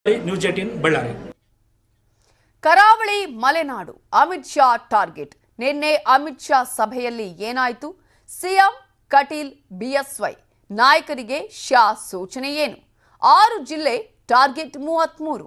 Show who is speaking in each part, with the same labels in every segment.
Speaker 1: news eighteen Ballari
Speaker 2: ಕರಾವಳಿ Malenadu Amit Shah target ನಿನ್ನೆ ಅಮಿತ್ ಶಾ ಸಭೆಯಲ್ಲಿ ಏನಾಯಿತು ಸಿಎಂ ಕಟೀಲ್ ಬಿಎಸ್ವೈ ನಾಯಕರಿಗೆ ಶಾ ಸೂಚನೆ ಏನು ಆರು ಜಿಲ್ಲೆ ಟಾರ್ಗೆಟ್ ಮೂವತ್ಮೂರು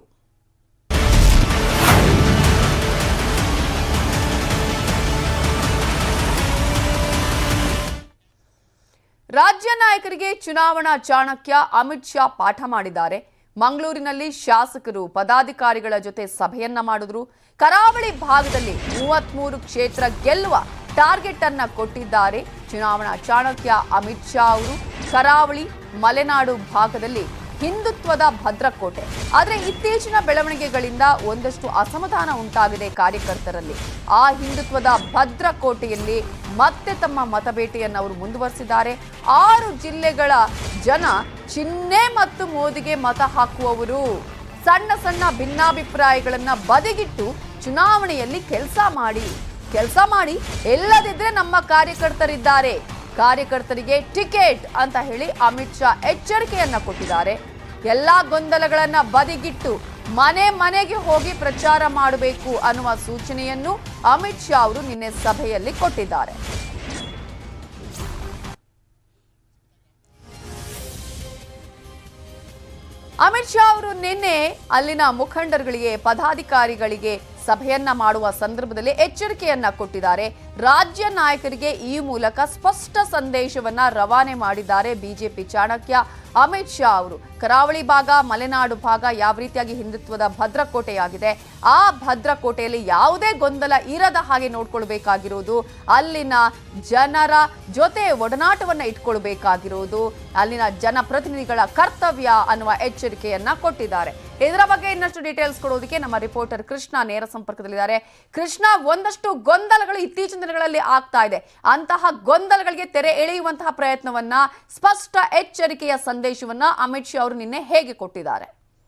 Speaker 2: ರಾಜ್ಯ ನಾಯಕರಿಗೆ ಚುನಾವಣಾ ಚಾಣಕ್ಯ ಅಮಿತ್ ಶಾ ಪಾಠ ಮಾಡಿದ್ದಾರೆ ಮಂಗಳೂರಿನಲ್ಲಿ ಶಾಸಕರು ಪದಾಧಿಕಾರಿಗಳ ಜೊತೆ ಸಭೆಯನ್ನ ಮಾಡಿದ್ರು ಕರಾವಳಿ ಭಾಗದಲ್ಲಿ ಮೂವತ್ಮೂರು ಕ್ಷೇತ್ರ ಗೆಲ್ಲುವ ಟಾರ್ಗೆಟ್ ಅನ್ನ ಕೊಟ್ಟಿದ್ದಾರೆ ಚುನಾವಣಾ ಚಾಣಕ್ಯ ಅಮಿತ್ ಶಾ ಅವರು ಕರಾವಳಿ ಮಲೆನಾಡು ಭಾಗದಲ್ಲಿ ಹಿಂದುತ್ವದ ಭದ್ರಕೋಟೆ ಆದರೆ ಇತ್ತೀಚಿನ ಬೆಳವಣಿಗೆಗಳಿಂದ ಒಂದಷ್ಟು ಅಸಮಾಧಾನ ಉಂಟಾಗಿದೆ ಕಾರ್ಯಕರ್ತರಲ್ಲಿ ಆ ಹಿಂದುತ್ವದ ಭದ್ರಕೋಟೆಯಲ್ಲಿ ಮತ್ತೆ ತಮ್ಮ ಮತಬೇಟೆಯನ್ನು ಅವರು ಮುಂದುವರೆಸಿದ್ದಾರೆ ಆರು ಜಿಲ್ಲೆಗಳ ಜನ ಚಿಹ್ನೆ ಮತ್ತು ಮೋದಿಗೆ ಮತ ಹಾಕುವವರು ಸಣ್ಣ ಸಣ್ಣ ಭಿನ್ನಾಭಿಪ್ರಾಯಗಳನ್ನ ಬದಿಗಿಟ್ಟು ಚುನಾವಣೆಯಲ್ಲಿ ಕೆಲಸ ಮಾಡಿ ಕೆಲಸ ಮಾಡಿ ಎಲ್ಲದಿದ್ರೆ ನಮ್ಮ ಕಾರ್ಯಕರ್ತರಿದ್ದಾರೆ ಕಾರ್ಯಕರ್ತರಿಗೆ ಟಿಕೆಟ್ ಅಂತ ಹೇಳಿ ಅಮಿತ್ ಶಾ ಎಚ್ಚರಿಕೆಯನ್ನ ಕೊಟ್ಟಿದ್ದಾರೆ ಎಲ್ಲಾ ಗೊಂದಲಗಳನ್ನ ಬದಿಗಿಟ್ಟು ಮನೆ ಮನೆಗೆ ಹೋಗಿ ಪ್ರಚಾರ ಮಾಡಬೇಕು ಅನ್ನುವ ಸೂಚನೆಯನ್ನು ಅಮಿತ್ ಶಾ ಅವರು ನಿನ್ನೆ ಸಭೆಯಲ್ಲಿ ಕೊಟ್ಟಿದ್ದಾರೆ ಅಮಿತ್ ಶಾ ಅವರು ನಿನ್ನೆ ಅಲ್ಲಿನ ಮುಖಂಡರುಗಳಿಗೆ ಪದಾಧಿಕಾರಿಗಳಿಗೆ ಸಭೆಯನ್ನ ಮಾಡುವ ಸಂದರ್ಭದಲ್ಲಿ ಎಚ್ಚರಿಕೆಯನ್ನ ಕೊಟ್ಟಿದ್ದಾರೆ ರಾಜ್ಯ ನಾಯಕರಿಗೆ ಈ ಮೂಲಕ ಸ್ಪಷ್ಟ ಸಂದೇಶವನ್ನ ರವಾನೆ ಮಾಡಿದ್ದಾರೆ ಬಿಜೆಪಿ ಚಾಣಕ್ಯ ಅಮಿತ್ ಶಾ ಅವರು ಕರಾವಳಿ ಭಾಗ ಮಲೆನಾಡು ಭಾಗ ಯಾವ ರೀತಿಯಾಗಿ ಹಿಂದುತ್ವದ ಭದ್ರಕೋಟೆಯಾಗಿದೆ ಆ ಭದ್ರಕೋಟೆಯಲ್ಲಿ ಯಾವುದೇ ಗೊಂದಲ ಇರದ ಹಾಗೆ ನೋಡ್ಕೊಳ್ಬೇಕಾಗಿರೋದು ಅಲ್ಲಿನ ಜನರ ಜೊತೆ ಒಡನಾಟವನ್ನ ಇಟ್ಕೊಳ್ಬೇಕಾಗಿರೋದು ಅಲ್ಲಿನ ಜನಪ್ರತಿನಿಧಿಗಳ ಕರ್ತವ್ಯ ಅನ್ನುವ ಎಚ್ಚರಿಕೆಯನ್ನ ಕೊಟ್ಟಿದ್ದಾರೆ ಇದರ ಬಗ್ಗೆ ಇನ್ನಷ್ಟು ಡೀಟೇಲ್ಸ್ ಕೊಡೋದಕ್ಕೆ ನಮ್ಮ ರಿಪೋರ್ಟರ್ ಕೃಷ್ಣ ನೇರ ಸಂಪರ್ಕದಲ್ಲಿದ್ದಾರೆ ಕೃಷ್ಣ ಒಂದಷ್ಟು ಗೊಂದಲಗಳು ಇತ್ತೀಚಿನ ದಿನಗಳಲ್ಲಿ ಆಗ್ತಾ ಇದೆ ಅಂತಹ ಗೊಂದಲಗಳಿಗೆ ತೆರೆ ಎಳೆಯುವಂತಹ ಪ್ರಯತ್ನವನ್ನ ಸ್ಪಷ್ಟ ಎಚ್ಚರಿಕೆಯ ಸಂದೇಶವನ್ನ ಅಮಿತ್ ಶಾ ಅವರು ನಿನ್ನೆ ಹೇಗೆ ಕೊಟ್ಟಿದ್ದಾರೆ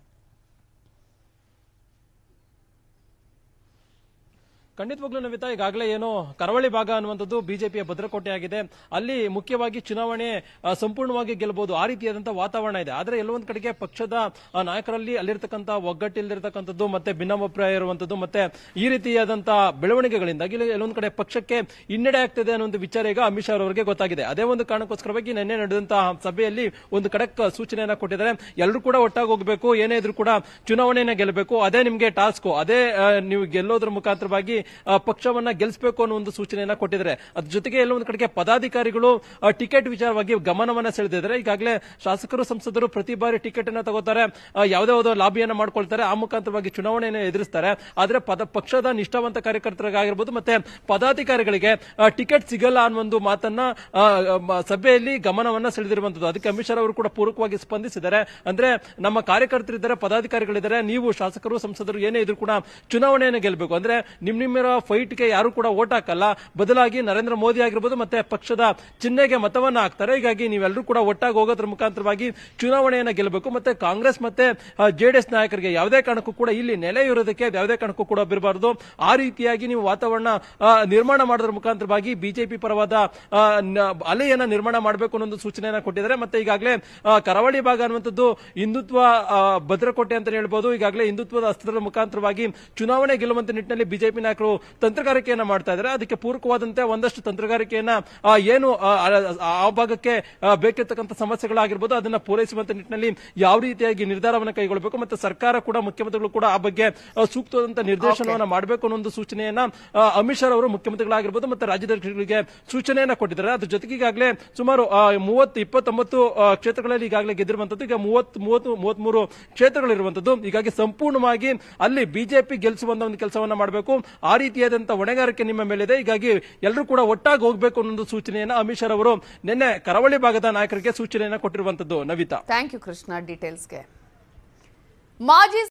Speaker 3: ಖಂಡಿತವಾಗ್ಲೂ ನವಿತಾ ಈಗಾಗಲೇ ಏನು ಕರಾವಳಿ ಭಾಗ ಅನ್ನುವಂಥದ್ದು ಬಿಜೆಪಿಯ ಭದ್ರಕೋಟೆಯಾಗಿದೆ ಅಲ್ಲಿ ಮುಖ್ಯವಾಗಿ ಚುನಾವಣೆ ಆ, ಸಂಪೂರ್ಣವಾಗಿ ಗೆಲ್ಲಬಹುದು ಆ ರೀತಿಯಾದಂತಹ ವಾತಾವರಣ ಇದೆ ಆದರೆ ಎಲ್ಲೊಂದ್ ಕಡೆಗೆ ಪಕ್ಷದ ಆ, ನಾಯಕರಲ್ಲಿ ಅಲ್ಲಿರ್ತಕ್ಕಂಥ ಒಗ್ಗಟ್ಟಿಲ್ದಿರ್ತಕ್ಕಂಥದ್ದು ಮತ್ತೆ ಭಿನ್ನಾಭಿಪ್ರಾಯ ಇರುವಂತದ್ದು ಮತ್ತೆ ಈ ರೀತಿಯಾದಂತಹ ಬೆಳವಣಿಗೆಗಳಿಂದಾಗಿ ಇಲ್ಲಿ ಎಲ್ಲೊಂದ್ ಕಡೆ ಪಕ್ಷಕ್ಕೆ ಹಿನ್ನಡೆ ಆಗ್ತದೆ ಅನ್ನೋ ಒಂದು ವಿಚಾರ ಈಗ ಅಮಿತ್ ಶಾ ಅವರಿಗೆ ಗೊತ್ತಾಗಿದೆ ಅದೇ ಒಂದು ಕಾರಣಕ್ಕೋಸ್ಕರವಾಗಿ ನಿನ್ನೆ ನಡೆದಂತಹ ಸಭೆಯಲ್ಲಿ ಒಂದು ಖಡಕ್ ಸೂಚನೆಯನ್ನ ಕೊಟ್ಟಿದ್ದಾರೆ ಎಲ್ಲರೂ ಕೂಡ ಒಟ್ಟಾಗಿ ಹೋಗಬೇಕು ಏನೇ ಇದ್ರೂ ಕೂಡ ಚುನಾವಣೆಯನ್ನ ಗೆಲ್ಲಬೇಕು ಅದೇ ನಿಮಗೆ ಟಾಸ್ಕ್ ಅದೇ ಆ, ನೀವು ಗೆಲ್ಲೋದ್ರ ಮುಖಾಂತರವಾಗಿ ಆ, ಪಕ್ಷವನ್ನ ಗೆಲ್ಲಿಸಬೇಕು ಅನ್ನೋ ಒಂದು ಸೂಚನೆಯನ್ನ ಕೊಟ್ಟಿದ್ದಾರೆ ಅದ್ರ ಜೊತೆಗೆ ಎಲ್ಲ ಒಂದು ಕಡೆಗೆ ಪದಾಧಿಕಾರಿಗಳು ಆ, ಟಿಕೆಟ್ ವಿಚಾರವಾಗಿ ಗಮನವನ್ನ ಸೆಳೆದಿದ್ದಾರೆ ಈಗಾಗಲೇ ಶಾಸಕರು ಸಂಸದರು ಪ್ರತಿ ಬಾರಿ ಟಿಕೆಟ್ ಅನ್ನ ತಗೋತಾರೆ ಆ, ಯಾವುದೇ ಯಾವುದೋ ಲಾಬಿಯನ್ನ ಮಾಡ್ಕೊಳ್ತಾರೆ ಆ ಮುಖಾಂತರವಾಗಿ ಚುನಾವಣೆಯನ್ನು ಎದುರಿಸ್ತಾರೆ ಆದ್ರೆ ಪದ ಪಕ್ಷದ ನಿಷ್ಠಾವಂತ ಕಾರ್ಯಕರ್ತರಿಗಾಗಿರ್ಬೋದು ಮತ್ತೆ ಪದಾಧಿಕಾರಿಗಳಿಗೆ ಆ, ಟಿಕೆಟ್ ಸಿಗಲ್ಲ ಅನ್ನೋ ಒಂದು ಮಾತನ್ನ ಆ, ಮ- ಸಭೆಯಲ್ಲಿ ಗಮನವನ್ನ ಸೆಳೆದಿರುವಂತದ್ದು ಅದಕ್ಕೆ ಅಮಿತ್ ಶಾ ಅವರು ಕೂಡ ಪೂರಕವಾಗಿ ಸ್ಪಂದಿಸಿದ್ದಾರೆ ಅಂದ್ರೆ ನಮ್ಮ ಕಾರ್ಯಕರ್ತರಿದ್ದಾರೆ ಪದಾಧಿಕಾರಿಗಳಿದ್ದಾರೆ ನೀವು ಶಾಸಕರು ಸಂಸದರು ಏನೇ ಇದ್ರು ಕೂಡ ಚುನಾವಣೆಯನ್ನು ಗೆಲ್ಲಬೇಕು ಅಂದ್ರೆ ನಿಮ್ ನಿಮ್ಮರ ಫೈಟ್ಗೆ ಯಾರು ಕೂಡ ಓಟ್ ಹಾಕಲ್ಲ ಬದಲಾಗಿ ನರೇಂದ್ರ ಮೋದಿ ಆಗಿರ್ಬೋದು ಮತ್ತೆ ಪಕ್ಷದ ಚಿಹ್ನೆಗೆ ಮತವನ್ನ ಹಾಕ್ತಾರೆ ಹೀಗಾಗಿ ನೀವೆಲ್ಲರೂ ಕೂಡ ಒಟ್ಟಾಗಿ ಹೋಗೋದ್ರ ಮುಖಾಂತರವಾಗಿ ಚುನಾವಣೆಯನ್ನ ಗೆಲ್ಲಬೇಕು ಮತ್ತೆ ಕಾಂಗ್ರೆಸ್ ಮತ್ತೆ ಜೆಡಿಎಸ್ ನಾಯಕರಿಗೆ ಯಾವುದೇ ಕಾರಣಕ್ಕೂ ಕೂಡ ಇಲ್ಲಿ ನೆಲೆ ಇರೋದಕ್ಕೆ ಯಾವುದೇ ಕಾರಣಕ್ಕೂ ಕೂಡ ಬಿರಬಾರದು ಆ ರೀತಿಯಾಗಿ ನೀವು ವಾತಾವರಣ ಆ, ನಿರ್ಮಾಣ ಮಾಡೋದ್ರ ಮುಖಾಂತರವಾಗಿ ಬಿಜೆಪಿ ಪರವಾದ ಆ, ನ- ಅಲೆಯನ್ನ ನಿರ್ಮಾಣ ಮಾಡಬೇಕು ಅನ್ನೋ ಒಂದು ಸೂಚನೆಯನ್ನ ಕೊಟ್ಟಿದ್ದಾರೆ ಮತ್ತೆ ಈಗಾಗಲೇ ಆ, ಕರಾವಳಿ ಭಾಗ ಅನ್ನುವಂಥದ್ದು ಹಿಂದುತ್ವ ಆ, ಭದ್ರಕೋಟೆ ಅಂತ ಹೇಳ್ಬೋದು ಈಗಾಗಲೇ ಹಿಂದುತ್ವದ ಅಸ್ತ್ರದ ಮುಖಾಂತರವಾಗಿ ಚುನಾವಣೆ ಗೆಲ್ಲುವಂತ ನಿಟ್ಟಿನಲ್ಲಿ ಬಿಜೆಪಿ ನಾಯಕರು ತಂತ್ರಗಾರಿಕೆಯನ್ನ ಮಾಡ್ತಾ ಇದ್ದಾರೆ ಅದಕ್ಕೆ ಪೂರಕವಾದಂತೆ ಒಂದಷ್ಟು ತಂತ್ರಗಾರಿಕೆಯನ್ನ ಆ, ಏನು ಆ, ಆ- ಆ ಭಾಗಕ್ಕೆ ಆ, ಬೇಕಿರ್ತಕ್ಕಂಥ ಸಮಸ್ಯೆಗಳಾಗಿರ್ಬೋದು ಅದನ್ನ ಪೂರೈಸುವಂತ ನಿಟ್ಟಿನಲ್ಲಿ ಯಾವ ರೀತಿಯಾಗಿ ನಿರ್ಧಾರವನ್ನು ಕೈಗೊಳ್ಳಬೇಕು ಮತ್ತೆ ಸರ್ಕಾರ ಕೂಡ ಮುಖ್ಯಮಂತ್ರಿಗಳು ಕೂಡ ಆ ಬಗ್ಗೆ ಆ, ಸೂಕ್ತವಾದಂತ ನಿರ್ದೇಶನವನ್ನ ಮಾಡಬೇಕು ಅನ್ನೋ ಒಂದು ಸೂಚನೆಯನ್ನ ಆ, ಅಮಿತ್ ಶಾ ಅವರು ಮುಖ್ಯಮಂತ್ರಿಗಳಾಗಿರ್ಬೋದು ಮತ್ತೆ ರಾಜ್ಯಾಧ್ಯಕ್ಷರಿಗೆ ಸೂಚನೆಯನ್ನ ಕೊಟ್ಟಿದ್ದಾರೆ ಅದ್ರ ಜೊತೆಗೆ ಈಗಾಗಲೇ ಸುಮಾರು ಆ, ಮೂವತ್ತು ಇಪ್ಪತ್ತೊಂಬತ್ತು ಆ, ಕ್ಷೇತ್ರಗಳಲ್ಲಿ ಈಗಾಗಲೇ ಗೆದ್ದಿರುವಂತದ್ದು ಈಗ ಮೂವತ್ತು ಮೂವತ್ತು ಮೂವತ್ಮೂರು ಕ್ಷೇತ್ರಗಳಿರುವಂತದ್ದು ಹೀಗಾಗಿ ಸಂಪೂರ್ಣವಾಗಿ ಅಲ್ಲಿ ಬಿಜೆಪಿ ಗೆಲ್ಲಿಸುವಂತ ಒಂದು ಕೆಲಸವನ್ನ ಮಾಡಬೇಕು ಆ ರೀತಿಯಾದಂತಹ ಹೊಣೆಗಾರಿಕೆ ನಿಮ್ಮ ಮೇಲಿದೆ ಹೀಗಾಗಿ ಎಲ್ಲರೂ ಕೂಡ ಒಟ್ಟಾಗಿ ಹೋಗಬೇಕು ಅನ್ನೋ ಒಂದು ಸೂಚನೆಯನ್ನ ಅಮಿತ್ ಶಾ ಅವರು ನಿನ್ನೆ ಕರಾವಳಿ ಭಾಗದ ನಾಯಕರಿಗೆ ಸೂಚನೆಯನ್ನ ಕೊಟ್ಟಿರುವಂತದ್ದು ನವಿತಾ
Speaker 2: ಥ್ಯಾಂಕ್ ಯು ಕೃಷ್ಣ ಡೀಟೇಲ್ಸ್ಗೆ ಮಾಜಿ